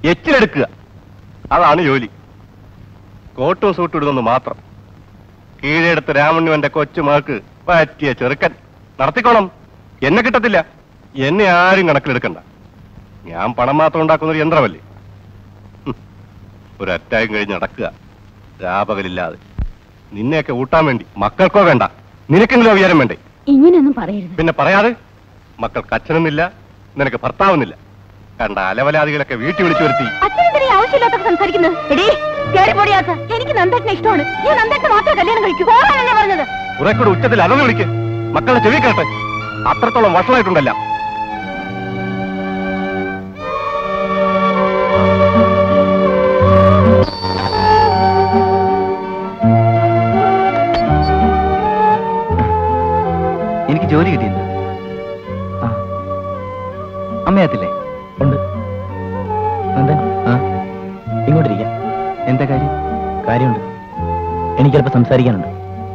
എച്ചിലെടുക്കുക അതാണ് ജോലി കോട്ടും സൂട്ടും ഇടുന്നെന്ന് മാത്രം കീഴെടുത്ത് രാമണ്ണുവന്റെ കൊച്ചുമകൾക്ക് പറ്റിയ ചെറുക്കൻ നടത്തിക്കോണം എന്നെ കിട്ടത്തില്ല എന്നെ ആരും കണക്കിലെടുക്കണ്ട ഞാൻ പണം മാത്രം ഉണ്ടാക്കുന്ന ഒരു യന്ത്രമല്ലേ ഹും. ഒരു അറ്റായം കഴിഞ്ഞ് നടക്കുക രാപകലില്ലാതെ നിന്നെയൊക്കെ ഊട്ടാൻ വേണ്ടി മക്കൾക്കോ വേണ്ട നിനക്കെങ്കിലും വിചാരം വേണ്ടേ ഇങ്ങനെയൊന്നും പറയരുത് പിന്നെ പറയാതെ മക്കൾക്ക് അച്ഛനെന്നില്ല നിനക്ക് ഭർത്താവെന്നില്ല കണ്ട അലവലാദികളൊക്കെ വീട്ടിൽ വിളിച്ചു വരുത്തി അച്ഛനെന്തിനാ ഈ ആവശ്യമില്ലാത്തൊക്കെ സംസാരിക്കുന്നത് എടീ കേറി പൊടിയാത്ത എനിക്ക് നന്ദേട്ടനെ ഇഷ്ടമാണ് ഞാൻ നന്ദേട്ടനെ മാത്രമേ കല്യാണം കഴിക്കൂ പോകാനല്ലേ പറഞ്ഞത് കുറെ കൂടെ ഉച്ചത്തിൽ അലന്ന് വിളിക്ക് മക്കളുടെ ചെവി കേട്ടെ അത്രത്തോളം വഷളായിട്ടുണ്ടല്ല എനിക്ക് ജോലി കിട്ടിയിട്ടുണ്ട് ആ അമ്മയത്തില്ലേ ഉണ്ട് നന്ദൻ ആ ഇങ്ങോട്ടിരിക്കാം എന്താ കാര്യം കാര്യമുണ്ട് എനിക്കല്പം സംസാരിക്കാനുണ്ട്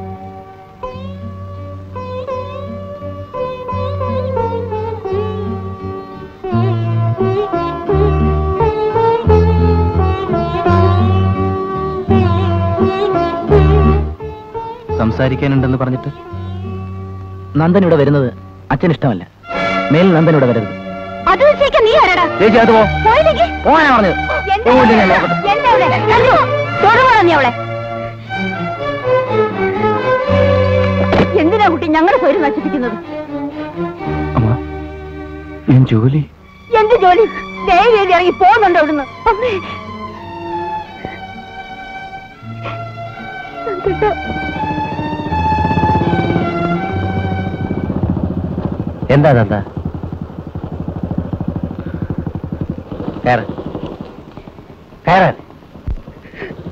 സംസാരിക്കാനുണ്ടെന്ന് പറഞ്ഞിട്ട് നന്ദൻ ഇവിടെ വരുന്നത് അച്ഛൻ ഇഷ്ടമല്ല മേൽ നന്ദൻ ഇവിടെ വരരുത് അത് നിശ്ചയിക്കാൻ നീ ആരാടാ ചേച്ചി അത് പോ പോയില്ലെങ്കിൽ പോകാനാ പറഞ്ഞത് എന്താ പോവില്ല ഞാൻ നോക്കട്ടെ. എന്താ ഇവിടെ? അയ്യോ, തൊടുവാണോ നീ അവളെ എന്തിനാ കുട്ടി ഞങ്ങളുടെ പേര് നശിപ്പിക്കുന്നത് അമ്മ ഞാൻ ജോലി എന്ത് ജോലി ദയവ് ചെയ്ത് ഇറങ്ങി പോകുന്നുണ്ടോ ഇവിടുന്ന് അമ്മേ നന്ദേട്ടാ. എന്താ നന്ദ കയറ് കയറാൻ